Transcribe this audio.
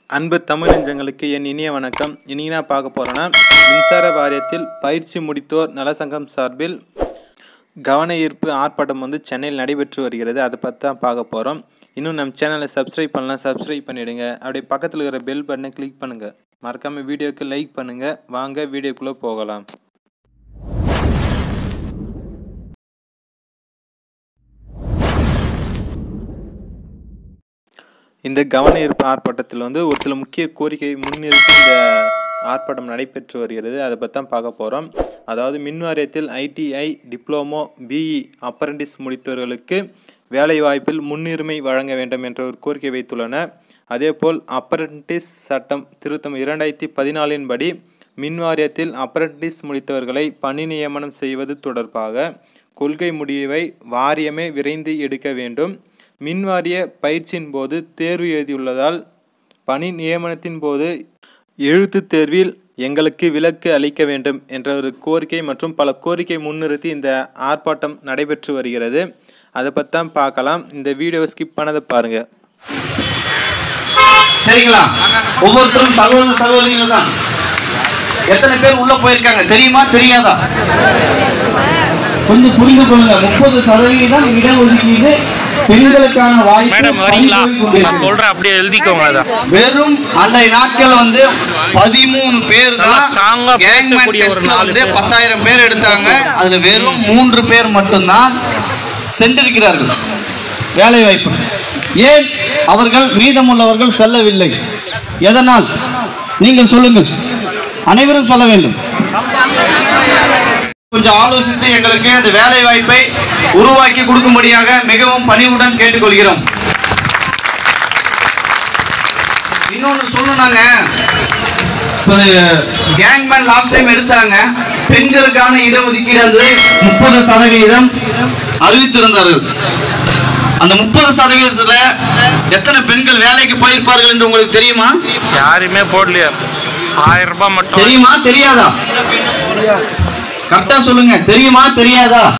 அன்பு தமிழ் நெஞ்சங்களுக்கு என் இனிய வணக்கம் இன்னைக்கு நான் பார்க்க போகிறேன்னா மின்சார வாரியத்தில் பயிற்சி முடித்தோர் நலசங்கம் சார்பில் கவன ஈர்ப்பு ஆர்ப்பாட்டம் வந்து சென்னையில் நடைபெற்று வருகிறது அதை பற்றி தான் பார்க்க போகிறோம் இன்னும் நம்ம சேனலை சப்ஸ்கிரைப் பண்ணலாம் சப்ஸ்கிரைப் பண்ணிவிடுங்க அப்படியே பக்கத்தில் இருக்கிற பெல் பட்டனை கிளிக் பண்ணுங்கள் மறக்காமல் வீடியோக்கு லைக் பண்ணுங்கள் வாங்க வீடியோக்குள்ளே போகலாம் இந்த கவன ஈர்ப்பு ஆர்ப்பாட்டத்தில் வந்து ஒரு சில முக்கிய கோரிக்கை முன்னிறுத்தி இந்த ஆர்ப்பாட்டம் நடைபெற்று வருகிறது அதை பற்றி தான் பார்க்க போகிறோம் அதாவது மின் வாரியத்தில் ஐடிஐ டிப்ளமோ பிஇ அப்ரண்டிஸ் முடித்தவர்களுக்கு வேலைவாய்ப்பில் முன்னுரிமை வழங்க வேண்டும் என்ற ஒரு கோரிக்கை வைத்துள்ளனர் அதேபோல் அப்ரண்டிஸ் சட்டம் திருத்தம் இரண்டாயிரத்தி பதினாலின் படி மின் வாரியத்தில் அப்ரண்டிஸ் முடித்தவர்களை பணி நியமனம் செய்வது தொடர்பாக கொள்கை முடிவை வாரியமே விரைந்து எடுக்க வேண்டும் மின்வாரிய பயிற்சியின் போது தேர்வு எழுதியுள்ளதால் பணி நியமனத்தின் போது எழுத்துத் தேர்வில் எங்களுக்கு விலக்கு அளிக்க வேண்டும் என்ற ஒரு கோரிக்கை மற்றும் பல கோரிக்கை முன்னிறுத்தி இந்த ஆர்ப்பாட்டம் நடைபெற்று வருகிறது அதை பற்றி தான் பார்க்கலாம் இந்த வீடியோவை ஸ்கிப் பண்ணதை பாருங்கள் சரிங்களா ஒவ்வொருத்தரும் சகோதர சகோதரிகள் தான் எத்தனை பேர் உள்ள போயிருக்காங்க தெரியுமா தெரியாதா கொஞ்சம் புரிந்து கொள்ளுங்க முப்பது சதவீதம் இடஒதுக்கீடு பெண்களுக்கான வாய்ப்பு மேடம் வரீங்களா பறிபோய் கொண்டிருக்கிறது. நான் சொல்றேன் அப்படியே எழுதிக்கோங்க அதான் வெறும் அன்றைய நாட்கள் வந்து பதிமூணு பேர் நல்லா தான் strong ஆ கேங்மேன் பேசக்கூடிய ஒரு டெஸ்ட்ல நாலு வந்து பேர். பத்தாயிரம் பேர் எடுத்தாங்க அதுல வெறும் மூன்று பேர் மட்டும்தான் சென்றிருக்கிறார்கள் வேலை வாய்ப்பு ஏன் அவர்கள் மீதமுள்ளவர்கள் செல்லவில்லை எதனால் நீங்கள் சொல்லுங்கள் அனைவரும் சொல்ல வேண்டும் கொஞ்சம் ஆலோசித்து எங்களுக்கு அந்த வேலை வாய்ப்பை உருவாக்கி கொடுக்கும்படியாக மிகவும் பணிவுடன் கேட்டுக்கொள்கிறோம் இன்னொன்னு சொல்லணும்னாங்க கேங்மேன் லாஸ்ட் டைம் எடுத்தாங்க பெண்களுக்கான இடஒதுக்கீடு அது முப்பது சதவீதம் அறிவித்திருந்தார்கள் அந்த முப்பது சதவீதத்துல எத்தனை பெண்கள் வேலைக்கு போயிருப்பார்கள் என்று உங்களுக்கு தெரியுமா யாருமே போடலையா ஆயிரம் ரூபாய் மட்டும் தெரியுமா தெரியாதா கரெக்டா சொல்லுங்க தெரியுமா தெரியாதா